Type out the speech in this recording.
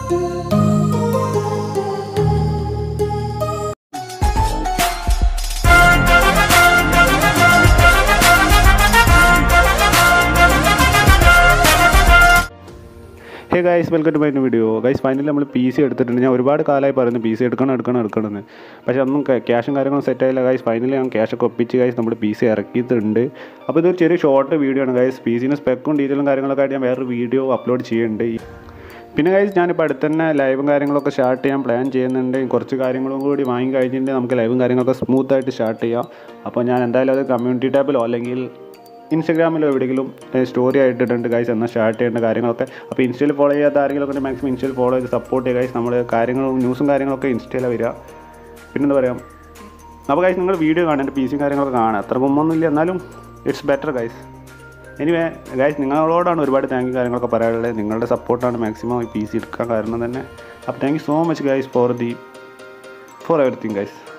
hey guys welcome to my video guys finally നമ്മൾ P C എടുത്തിട്ടുണ്ട് ഞാൻ ഒരുപാട് കാലമായി പറയുന്നു പി സി എടുക്കണം എടുക്കണം എടുക്കണം എന്ന് പക്ഷേ ഒന്നും ക്യാഷും കാര്യങ്ങളും സെറ്റ് ആയില്ല ഗൈസ് ഫൈനലി ഞാൻ ക്യാഷൊക്കെ ഒപ്പിച്ച് ഗൈസ് നമ്മൾ പി സി ഇറക്കിയിട്ടുണ്ട് അപ്പോൾ ഇതൊരു ചെറിയ ഷോർട്ട് വീഡിയോ ആണ് ഗൈസ് പി സിന് സ്പെക്കും ഡീറ്റെയിലും കാര്യങ്ങളൊക്കെ ആയിട്ട് ഞാൻ വേറൊരു വീഡിയോ അപ്ലോഡ് ചെയ്യുന്നുണ്ട് പിന്നെ ഗൈസ് ഞാനിപ്പോൾ അടുത്ത് തന്നെ ലൈവും കാര്യങ്ങളൊക്കെ സ്റ്റാർട്ട് ചെയ്യാൻ പ്ലാൻ ചെയ്യുന്നുണ്ട് കുറച്ച് കാര്യങ്ങളും കൂടി വാങ്ങി കഴിഞ്ഞിട്ടുണ്ടെങ്കിൽ നമുക്ക് ലൈവും കാര്യങ്ങളൊക്കെ സ്മൂത്ത് ആയിട്ട് സ്റ്റാർട്ട് ചെയ്യാം അപ്പോൾ ഞാൻ എന്തായാലും അത് കമ്മ്യൂണിറ്റി ടാബിലോ അല്ലെങ്കിൽ ഇൻസ്റ്റാഗ്രാമിലോ എവിടെയെങ്കിലും സ്റ്റോറി ആയിട്ടിട്ടുണ്ട് ഗൈസ് എന്നാൽ സ്റ്റാർട്ട് ചെയ്യേണ്ട കാര്യങ്ങളൊക്കെ അപ്പോൾ ഇൻസ്റ്റയിൽ ഫോളോ ചെയ്യാത്ത ആരെങ്കിലും ഒക്കെ മാക്സിമം ഇൻസ്റ്റയിൽ ഫോളോ ചെയ്ത് സപ്പോർട്ട് ചെയ്യുക ഗൈസ് നമ്മൾ കാര്യങ്ങളും ന്യൂസും കാര്യങ്ങളൊക്കെ ഇൻസ്റ്റയിലാണ് വരിക പിന്നെന്താ പറയുക അപ്പോൾ ഗൈസ് നിങ്ങൾ വീഡിയോ കാണാൻ എൻ്റെ പി സിയും കാര്യങ്ങളൊക്കെ കാണാം അത്ര മുമ്പൊന്നുമില്ല എന്നാലും it's better guys anyway guys നിങ്ങളോടാണ് ഒരുപാട് താങ്ക് യു കാര്യങ്ങളൊക്കെ പറയാനുള്ളത് നിങ്ങളുടെ സപ്പോർട്ടാണ് മാക്സിമം ഈ പി സി എടുക്കാൻ കാരണം തന്നെ അപ്പോൾ thank you so much guys for the for everything guys